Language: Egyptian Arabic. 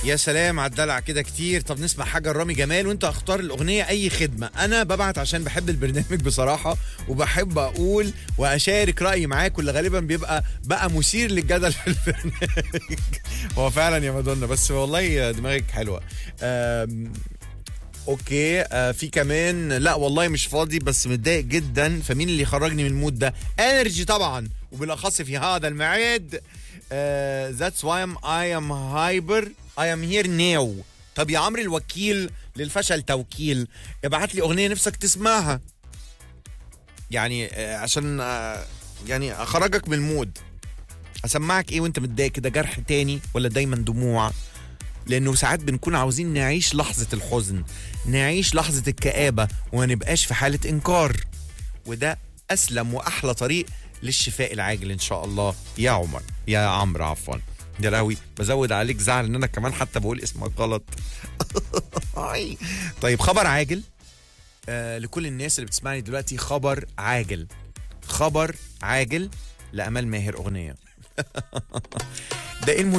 يا سلام على الدلع كده كتير طب نسمع حاجه لرامي جمال وانت اختار الاغنيه اي خدمه انا ببعت عشان بحب البرنامج بصراحه وبحب اقول واشارك رايي معاك واللي غالبا بيبقى بقى مثير للجدل في البرنامج هو فعلا يا مادونا بس والله دماغك حلوه أم، اوكي آه في كمان لا والله مش فاضي بس متضايق جدا فمين اللي يخرجني من المود ده انرجي طبعا وبالاخص في هذا الميعاد ذاتس واي ام اي ام هايبر اي ام هير ناو طب يا عمرو الوكيل للفشل توكيل ابعت لي اغنيه نفسك تسمعها يعني آه عشان آه يعني اخرجك من المود اسمعك ايه وانت متضايق كده جرح تاني ولا دايما دموع لانه ساعات بنكون عاوزين نعيش لحظه الحزن نعيش لحظه الكآبه وما نبقاش في حاله انكار وده اسلم واحلى طريق للشفاء العاجل ان شاء الله يا عمر يا عمرو عفوا يا لهوي بزود عليك زعل ان انا كمان حتى بقول اسمك غلط طيب خبر عاجل آه لكل الناس اللي بتسمعني دلوقتي خبر عاجل خبر عاجل لامال ماهر اغنيه ده ايه الم-